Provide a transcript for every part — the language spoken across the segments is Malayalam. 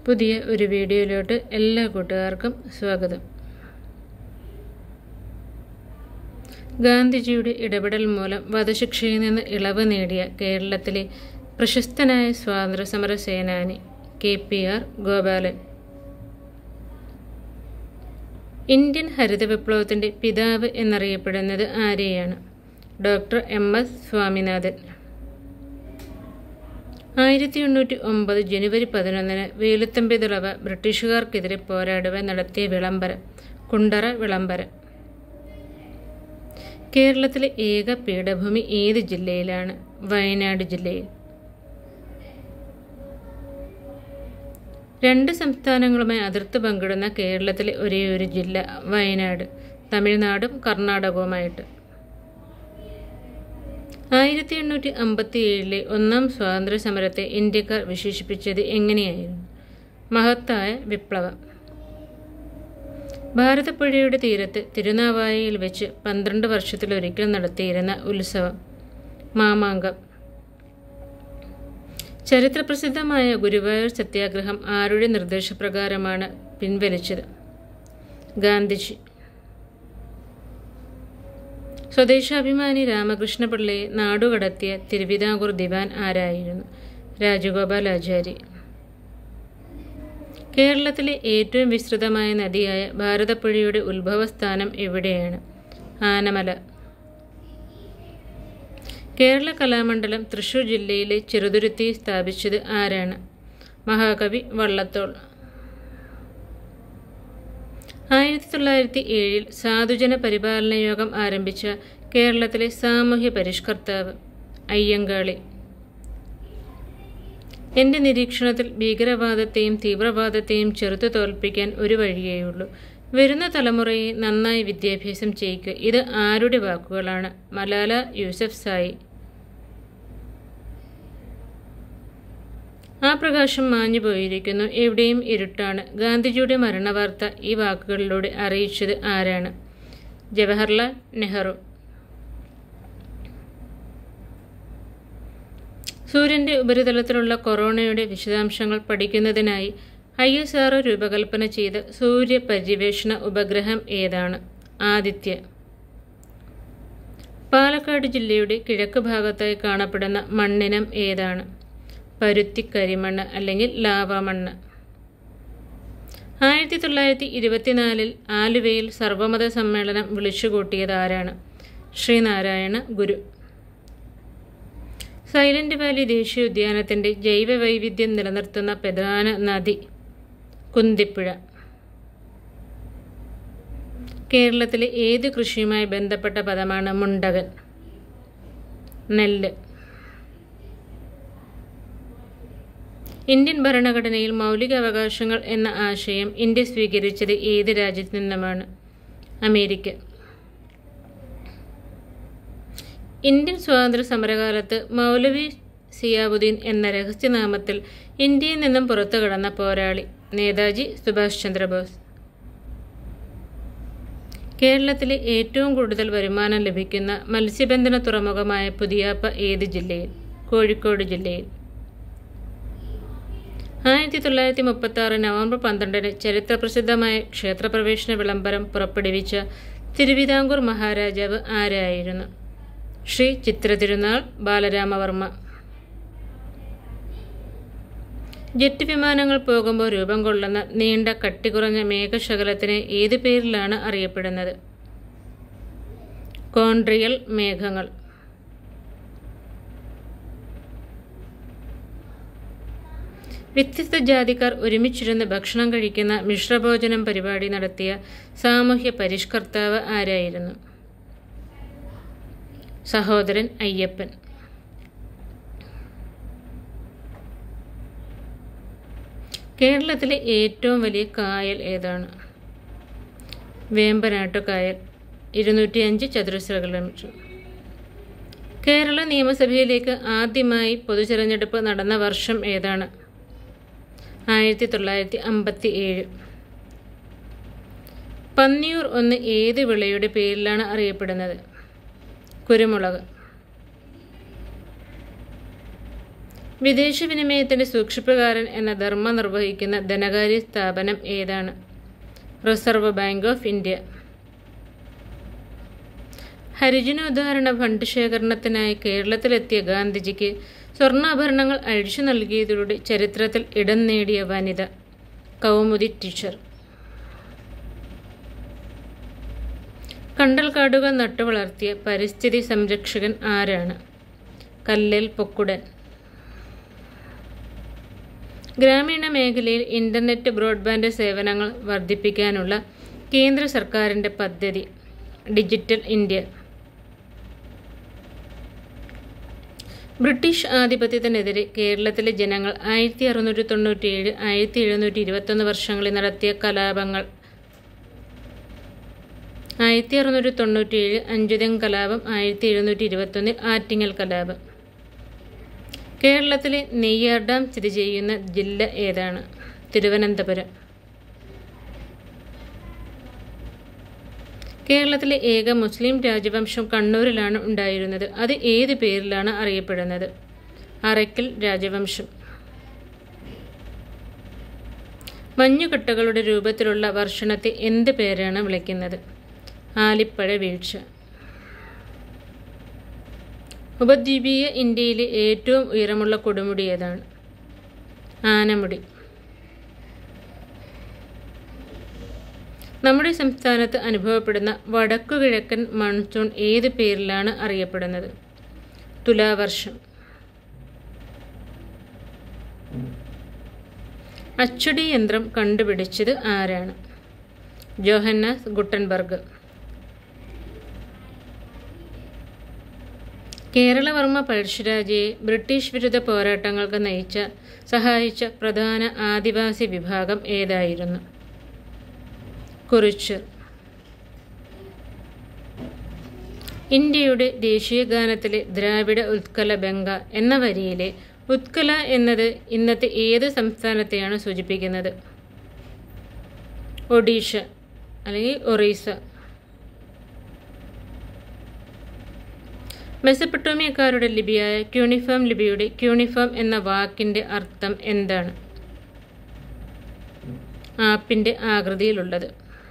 പുതിയ ഒരു വീഡിയോയിലോട്ട് എല്ലാ കൂട്ടുകാർക്കും സ്വാഗതം ഗാന്ധിജിയുടെ ഇടപെടൽ മൂലം വധശിക്ഷയിൽ നിന്ന് ഇളവ് നേടിയ കേരളത്തിലെ പ്രശസ്തനായ സ്വാതന്ത്ര്യസമര സേനാനി K P R Gopalan Indian ഹരിത വിപ്ലവത്തിൻ്റെ പിതാവ് എന്നറിയപ്പെടുന്നത് ആരെയാണ് ഡോക്ടർ എം എസ് സ്വാമിനാഥൻ ആയിരത്തി എണ്ണൂറ്റി ഒമ്പത് ജനുവരി പതിനൊന്നിന് വേലുത്തമ്പി തുളവ ബ്രിട്ടീഷുകാർക്കെതിരെ പോരാടുവാൻ നടത്തിയ വിളംബരം കുണ്ടറ വിളംബരം കേരളത്തിലെ ഏക പീഠഭൂമി ഏത് ജില്ലയിലാണ് വയനാട് ജില്ലയിൽ രണ്ട് സംസ്ഥാനങ്ങളുമായി അതിർത്തി പങ്കിടുന്ന കേരളത്തിലെ ഒരേയൊരു ജില്ല വയനാട് തമിഴ്നാടും കർണാടകവുമായിട്ട് ആയിരത്തി എണ്ണൂറ്റി അമ്പത്തി ഏഴിലെ ഒന്നാം സ്വാതന്ത്ര്യ സമരത്തെ ഇന്ത്യക്കാർ വിശേഷിപ്പിച്ചത് എങ്ങനെയായിരുന്നു മഹത്തായ വിപ്ലവം ഭാരതപ്പുഴയുടെ തീരത്ത് തിരുനാവായയിൽ വെച്ച് പന്ത്രണ്ട് വർഷത്തിലൊരിക്കൽ നടത്തിയിരുന്ന ഉത്സവം മാമാങ്കം ചരിത്രപ്രസിദ്ധമായ ഗുരുവായൂർ സത്യാഗ്രഹം ആരുടെ നിർദ്ദേശപ്രകാരമാണ് പിൻവലിച്ചത് ഗാന്ധിജി സ്വദേശാഭിമാനി രാമകൃഷ്ണപിള്ളയെ നാടുകടത്തിയ തിരുവിതാംകൂർ ദിവാൻ ആരായിരുന്നു രാജഗോപാലാചാരി കേരളത്തിലെ ഏറ്റവും വിസ്തൃതമായ നദിയായ ഭാരതപ്പുഴയുടെ ഉത്ഭവസ്ഥാനം എവിടെയാണ് ആനമല കേരള കലാമണ്ഡലം തൃശൂർ ജില്ലയിലെ ചെറുതുരുത്തി സ്ഥാപിച്ചത് ആരാണ് മഹാകവി വള്ളത്തോൾ ആയിരത്തി തൊള്ളായിരത്തി ഏഴിൽ സാധുജന പരിപാലന യോഗം ആരംഭിച്ച കേരളത്തിലെ സാമൂഹ്യ പരിഷ്കർത്താവ് അയ്യങ്കാളി എൻ്റെ നിരീക്ഷണത്തിൽ ഭീകരവാദത്തെയും തീവ്രവാദത്തെയും ചെറുത്തു തോൽപ്പിക്കാൻ ഒരു വഴിയേയുള്ളൂ വരുന്ന തലമുറയെ നന്നായി വിദ്യാഭ്യാസം ചെയ്യിക്കുക ഇത് ആരുടെ വാക്കുകളാണ് മലാല യൂസഫ് സായി ആ പ്രകാശം മാഞ്ഞു പോയിരിക്കുന്നു എവിടെയും ഇരുട്ടാണ് ഗാന്ധിജിയുടെ മരണവാർത്ത ഈ വാക്കുകളിലൂടെ അറിയിച്ചത് ആരാണ് ജവഹർലാൽ നെഹ്റു സൂര്യന്റെ ഉപരിതലത്തിലുള്ള കൊറോണയുടെ വിശദാംശങ്ങൾ പഠിക്കുന്നതിനായി ഐ എസ് ആർ രൂപകൽപ്പന ചെയ്ത സൂര്യ പര്യവേഷണ ഉപഗ്രഹം ഏതാണ് ആദിത്യ പാലക്കാട് ജില്ലയുടെ കിഴക്ക് ഭാഗത്തായി കാണപ്പെടുന്ന മണ്ണിനം ഏതാണ് പരുത്തി കരിമണ്ണ് അല്ലെങ്കിൽ ലാവ മണ്ണ് ആയിരത്തി തൊള്ളായിരത്തി ഇരുപത്തിനാലിൽ ആലുവയിൽ സർവമത സമ്മേളനം വിളിച്ചുകൂട്ടിയത് ആരാണ് ശ്രീനാരായണ ഗുരു സൈലന്റ് വാലി ദേശീയ ഉദ്യാനത്തിൻ്റെ ജൈവ വൈവിധ്യം നിലനിർത്തുന്ന പ്രധാന നദി കുന്തിപ്പുഴ കേരളത്തിലെ ഏത് കൃഷിയുമായി ബന്ധപ്പെട്ട പദമാണ് മുണ്ടകൻ നെല്ല് ഇന്ത്യൻ ഭരണഘടനയിൽ മൗലിക അവകാശങ്ങൾ എന്ന ആശയം ഇന്ത്യ സ്വീകരിച്ചത് ഏത് രാജ്യത്തു നിന്നുമാണ് അമേരിക്ക ഇന്ത്യൻ സ്വാതന്ത്ര്യ സമരകാലത്ത് മൗലവി സിയാബുദ്ദീൻ എന്ന രഹസ്യനാമത്തിൽ ഇന്ത്യയിൽ നിന്നും പുറത്തു കടന്ന പോരാളി നേതാജി സുഭാഷ് ചന്ദ്രബോസ് കേരളത്തിലെ ഏറ്റവും കൂടുതൽ വരുമാനം ലഭിക്കുന്ന മത്സ്യബന്ധന തുറമുഖമായ പുതിയാപ്പ ഏത് ജില്ലയിൽ കോഴിക്കോട് ജില്ലയിൽ ആയിരത്തി തൊള്ളായിരത്തി മുപ്പത്തി ആറ് നവംബർ പന്ത്രണ്ടിന് ചരിത്രപ്രസിദ്ധമായ ക്ഷേത്രപ്രവേശന വിളംബരം പുറപ്പെടുവിച്ച തിരുവിതാംകൂർ മഹാരാജാവ് ആരായിരുന്നു ശ്രീ ചിത്രതിരുനാൾ ബാലരാമവർമ്മ ജെറ്റ് വിമാനങ്ങൾ പോകുമ്പോൾ രൂപം കൊള്ളുന്ന നീണ്ട കട്ടികുറഞ്ഞ മേഘശകലത്തിന് ഏത് പേരിലാണ് അറിയപ്പെടുന്നത് കോൺട്രിയൽ മേഘങ്ങൾ വ്യത്യസ്ത ജാതിക്കാർ ഒരുമിച്ചിരുന്ന് ഭക്ഷണം കഴിക്കുന്ന മിശ്രഭോജനം പരിപാടി നടത്തിയ സാമൂഹ്യ പരിഷ്കർത്താവ് ആരായിരുന്നു സഹോദരൻ അയ്യപ്പൻ കേരളത്തിലെ ഏറ്റവും വലിയ കായൽ ഏതാണ് വേമ്പനാട്ടു കായൽ ഇരുന്നൂറ്റി അഞ്ച് ചതുരശ്ര കിലോമീറ്റർ കേരള നിയമസഭയിലേക്ക് ആദ്യമായി പൊതുചെരഞ്ഞെടുപ്പ് നടന്ന വർഷം ഏതാണ് ആയിരത്തി തൊള്ളായിരത്തി അമ്പത്തി ഏഴ് പന്നിയൂർ ഒന്ന് ഏത് വിളയുടെ പേരിലാണ് അറിയപ്പെടുന്നത് കുരുമുളക് വിദേശ വിനിമയത്തിന്റെ സൂക്ഷിപ്പുകാരൻ എന്ന ധർമ്മം നിർവഹിക്കുന്ന ധനകാര്യ സ്ഥാപനം ഏതാണ് റിസർവ് ബാങ്ക് ഓഫ് ഇന്ത്യ ഹരിജനോദ്ധാരണ ഫണ്ട് ശേഖരണത്തിനായി കേരളത്തിലെത്തിയ ഗാന്ധിജിക്ക് സ്വർണ്ണാഭരണങ്ങൾ അഴിച്ചു നൽകിയതിലൂടെ ചരിത്രത്തിൽ ഇടം നേടിയ വനിത കൗമുദി ടീച്ചർ കണ്ടൽക്കാടുകൾ നട്ടുവളർത്തിയ പരിസ്ഥിതി സംരക്ഷകൻ ആരാണ് കല്ലേൽ പൊക്കുടൻ ഗ്രാമീണ മേഖലയിൽ ഇന്റർനെറ്റ് ബ്രോഡ്ബാൻഡ് സേവനങ്ങൾ വർദ്ധിപ്പിക്കാനുള്ള കേന്ദ്ര സർക്കാരിൻ്റെ പദ്ധതി ഡിജിറ്റൽ ഇന്ത്യ ബ്രിട്ടീഷ് ആധിപത്യത്തിനെതിരെ കേരളത്തിലെ ജനങ്ങൾ ആയിരത്തി അറുന്നൂറ്റി തൊണ്ണൂറ്റിയേഴ് ആയിരത്തി എഴുന്നൂറ്റി ഇരുപത്തൊന്ന് വർഷങ്ങളിൽ നടത്തിയ കലാപങ്ങൾ ആയിരത്തി അറുന്നൂറ്റി തൊണ്ണൂറ്റിയേഴ് അഞ്ചുതം കലാപം ആയിരത്തി എഴുന്നൂറ്റി ഇരുപത്തൊന്നിൽ ആറ്റിങ്ങൽ കലാപം കേരളത്തിലെ നെയ്യാർ ഡാം സ്ഥിതി ചെയ്യുന്ന ജില്ല ഏതാണ് തിരുവനന്തപുരം കേരളത്തിലെ ഏക മുസ്ലിം രാജവംശം കണ്ണൂരിലാണ് ഉണ്ടായിരുന്നത് അത് ഏത് പേരിലാണ് അറിയപ്പെടുന്നത് അറയ്ക്കൽ രാജവംശം മഞ്ഞുകട്ടകളുടെ രൂപത്തിലുള്ള വർഷണത്തെ എന്ത് പേരാണ് വിളിക്കുന്നത് ആലിപ്പഴ വീഴ്ച ഉപദ്വീപീയ ഇന്ത്യയിലെ ഏറ്റവും ഉയരമുള്ള കൊടുമുടി ഏതാണ് ആനമുടി നമ്മുടെ സംസ്ഥാനത്ത് അനുഭവപ്പെടുന്ന വടക്കുകിഴക്കൻ മൺസൂൺ ഏത് പേരിലാണ് അറിയപ്പെടുന്നത് തുലാവർഷം അച്ചടി യന്ത്രം കണ്ടുപിടിച്ചത് ആരാണ് ജോഹന്നാസ് ഗുട്ടൻബർഗ് കേരളവർമ്മ പഴശ്ശിരാജയെ ബ്രിട്ടീഷ് വിരുദ്ധ പോരാട്ടങ്ങൾക്ക് നയിച്ച സഹായിച്ച പ്രധാന ആദിവാസി വിഭാഗം ഏതായിരുന്നു കുറിച്ച് ഇന്ത്യയുടെ ദേശീയ ഗാനത്തിലെ ദ്രാവിഡ ഉത്കല ബംഗ എന്ന വരിയിലെ ഉത്കല എന്നത് ഇന്നത്തെ ഏത് സംസ്ഥാനത്തെയാണ് സൂചിപ്പിക്കുന്നത് ഒഡീഷ അല്ലെങ്കിൽ ഒറീസ മെസപ്പട്ടോമിയക്കാരുടെ ലിപിയായ ക്യൂണിഫോം ലിപിയുടെ ക്യൂണിഫോം എന്ന വാക്കിൻ്റെ അർത്ഥം എന്താണ് ആപ്പിൻ്റെ ആകൃതിയിലുള്ളത്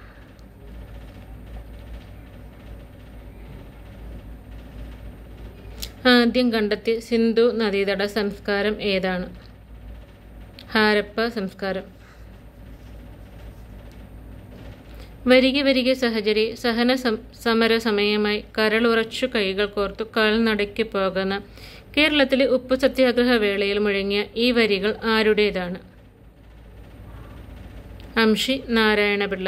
ആദ്യം കണ്ടെത്തിയ സിന്ധു നദീതട സംസ്കാരം ഏതാണ് ഹാരപ്പ സംസ്കാരം വരികെ വരികെ സഹചരി സഹന സമര സമയമായി കരളുറച്ചു കൈകൾ കോർത്തു കാൽനടയ്ക്ക് പോകുന്ന കേരളത്തിലെ ഉപ്പു സത്യാഗ്രഹ വേളയിൽ മുഴങ്ങിയ ഈ വരികൾ ആരുടേതാണ് അംഷി നാരായണപിള്ള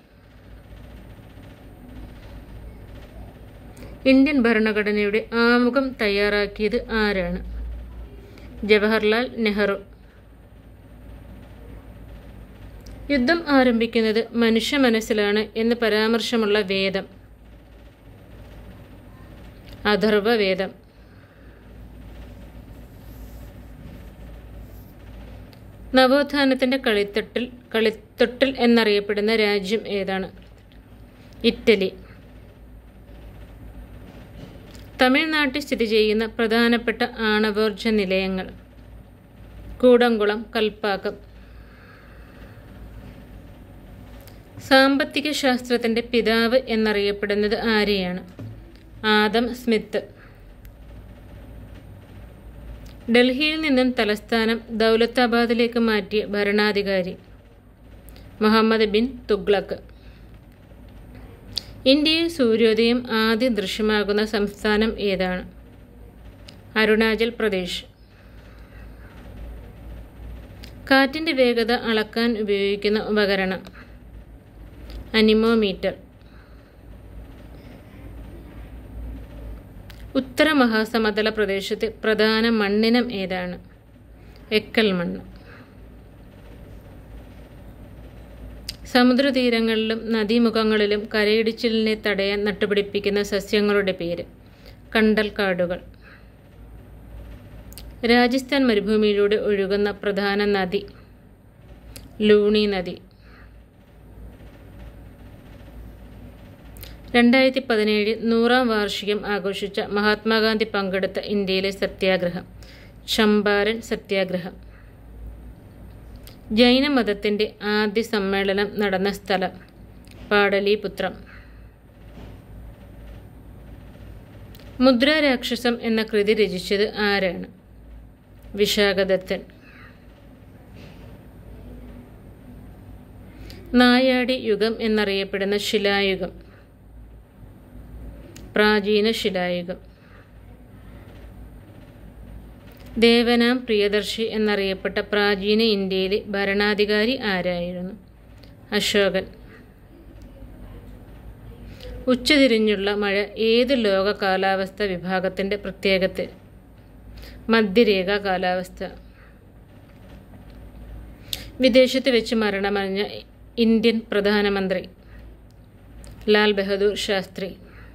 ഇന്ത്യൻ ഭരണഘടനയുടെ ആമുഖം തയ്യാറാക്കിയത് ആരാണ് ജവഹർലാൽ നെഹ്റു യുദ്ധം ആരംഭിക്കുന്നത് മനുഷ്യ മനസ്സിലാണ് എന്ന് പരാമർശമുള്ള വേദം അഥർവ വേദം നവോത്ഥാനത്തിന്റെ കളിത്തട്ടിൽ കളിത്തൊട്ടിൽ എന്നറിയപ്പെടുന്ന രാജ്യം ഏതാണ് ഇറ്റലി തമിഴ്നാട്ടിൽ സ്ഥിതി ചെയ്യുന്ന പ്രധാനപ്പെട്ട ആണവോർജ നിലയങ്ങൾ കൂടംകുളം കൽപ്പാക്കം സാമ്പത്തിക ശാസ്ത്രത്തിൻ്റെ പിതാവ് എന്നറിയപ്പെടുന്നത് ആരെയാണ് ആദം സ്മിത്ത് ഡൽഹിയിൽ നിന്നും തലസ്ഥാനം ദൗലത്താബാദിലേക്ക് മാറ്റിയ ഭരണാധികാരി മുഹമ്മദ് ബിൻ തുഗ്ലക്ക് ഇന്ത്യയിൽ സൂര്യോദയം ആദ്യം ദൃശ്യമാകുന്ന സംസ്ഥാനം ഏതാണ് അരുണാചൽ പ്രദേശ് കാറ്റിൻ്റെ വേഗത അളക്കാൻ ഉപയോഗിക്കുന്ന ഉപകരണം അനിമോമീറ്റർ ഉത്തര മഹാസമതല പ്രദേശത്തെ പ്രധാന മണ്ണിനം ഏതാണ് എക്കൽ മണ്ണ് സമുദ്രതീരങ്ങളിലും നദീമുഖങ്ങളിലും കരയിടിച്ചിലിനെ തടയാൻ നട്ടുപിടിപ്പിക്കുന്ന സസ്യങ്ങളുടെ പേര് കണ്ടൽക്കാടുകൾ രാജസ്ഥാൻ മരുഭൂമിയിലൂടെ ഒഴുകുന്ന പ്രധാന നദി ലൂണി നദി രണ്ടായിരത്തി പതിനേഴ് നൂറാം വാർഷികം ആഘോഷിച്ച മഹാത്മാഗാന്ധി പങ്കെടുത്ത ഇന്ത്യയിലെ സത്യാഗ്രഹം ചമ്പാരൻ സത്യാഗ്രഹം ജൈനമതത്തിൻ്റെ ആദ്യ സമ്മേളനം നടന്ന സ്ഥലം പാടലീപുത്രം മുദ്രാരാക്ഷസം എന്ന കൃതി രചിച്ചത് ആരാണ് വിശാഖദത്തൻ നായാടി യുഗം എന്നറിയപ്പെടുന്ന ശിലായുഗം പ്രാചീന ശിലായുഗം ദേവനാം പ്രിയദർശി എന്നറിയപ്പെട്ട പ്രാചീന ഇന്ത്യയിലെ ഭരണാധികാരി ആരായിരുന്നു അശോകൻ ഉച്ചതിരിഞ്ഞുള്ള മഴ ഏത് ലോക കാലാവസ്ഥ വിഭാഗത്തിൻ്റെ പ്രത്യേകത മധ്യരേഖ കാലാവസ്ഥ വിദേശത്ത് വെച്ച് മരണമടഞ്ഞ ഇന്ത്യൻ പ്രധാനമന്ത്രി ലാൽ ബഹദൂർ ശാസ്ത്രി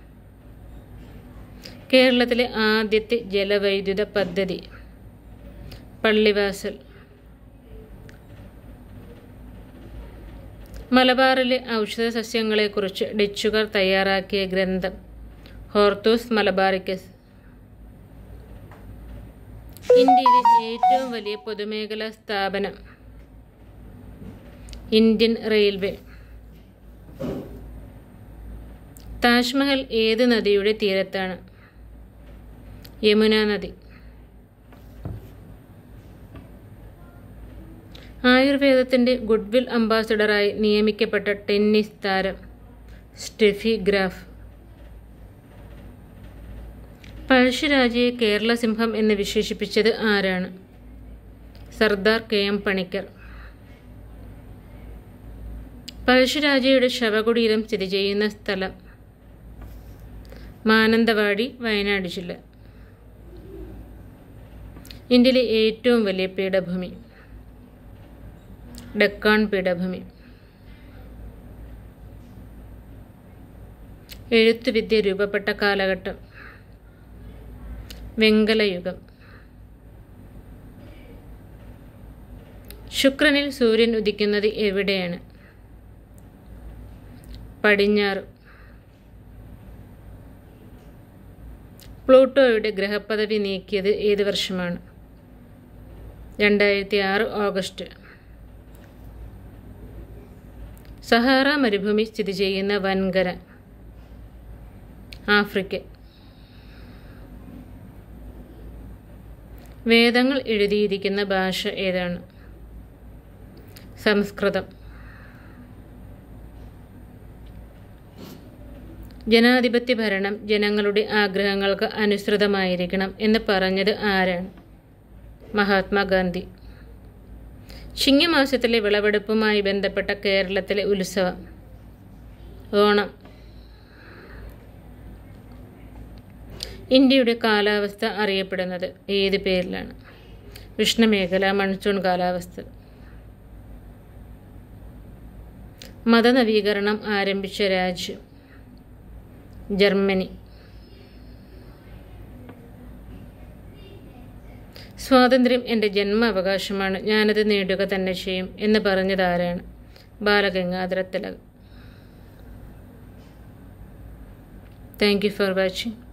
കേരളത്തിലെ ആദ്യത്തെ ജലവൈദ്യുത പദ്ധതി പള്ളിവാസൽ മലബാറിലെ ഔഷധ സസ്യങ്ങളെക്കുറിച്ച് ഡച്ചുകാർ തയ്യാറാക്കിയ ഗ്രന്ഥം ഹോർത്തൂസ് മലബാറിക്കസ് ഇന്ത്യയിലെ ഏറ്റവും വലിയ പൊതുമേഖലാ സ്ഥാപനം ഇന്ത്യൻ റെയിൽവേ താജ്മഹൽ ഏത് നദിയുടെ തീരത്താണ് യമുന നദി ആയുർവേദത്തിൻ്റെ ഗുഡ്വിൽ അംബാസഡറായി നിയമിക്കപ്പെട്ട ടെന്നീസ് താരം സ്റ്റെഫി ഗ്രാഫ് പഴശ്ശിരാജയെ കേരള സിംഹം എന്ന് വിശേഷിപ്പിച്ചത് ആരാണ് സർദാർ കെ എം പണിക്കർ പഴശ്ശിരാജയുടെ ശവകുടീരം സ്ഥിതി ചെയ്യുന്ന സ്ഥലം മാനന്തവാടി വയനാട് ജില്ല ഇന്ത്യയിലെ ഏറ്റവും വലിയ പീഠഭൂമി ഡെക്കാൻ പീഠഭൂമി എഴുത്തുവിദ്യ രൂപപ്പെട്ട കാലഘട്ടം വെങ്കലയുഗം ശുക്രനിൽ സൂര്യൻ ഉദിക്കുന്നത് എവിടെയാണ് പടിഞ്ഞാറ് പ്ലൂട്ടോയുടെ ഗ്രഹപദവി നീക്കിയത് ഏത് വർഷമാണ് രണ്ടായിരത്തി ആറ് ഓഗസ്റ്റ് സഹാറ മരുഭൂമി സ്ഥിതി ചെയ്യുന്ന വൻകര ആഫ്രിക്ക വേദങ്ങൾ എഴുതിയിരിക്കുന്ന ഭാഷ ഏതാണ് സംസ്കൃതം ജനാധിപത്യ ഭരണം ജനങ്ങളുടെ ആഗ്രഹങ്ങൾക്ക് അനുസൃതമായിരിക്കണം എന്ന് പറഞ്ഞത് ആരാണ് മഹാത്മാഗാന്ധി ചിങ്ങമാസത്തിലെ വിളവെടുപ്പുമായി ബന്ധപ്പെട്ട കേരളത്തിലെ ഉത്സവം ഓണം ഇന്ത്യയുടെ കാലാവസ്ഥ അറിയപ്പെടുന്നത് ഏത് പേരിലാണ് ഉഷ്ണമേഖല മൺസൂൺ കാലാവസ്ഥ മതനവീകരണം ആരംഭിച്ച രാജ്യം ജർമ്മനി സ്വാതന്ത്ര്യം എൻ്റെ ജന്മ അവകാശമാണ് ഞാനത് നേടുക തന്നെ ചെയ്യും എന്ന് പറഞ്ഞതാരാണ് Balagangadhara Tilak thank you for watching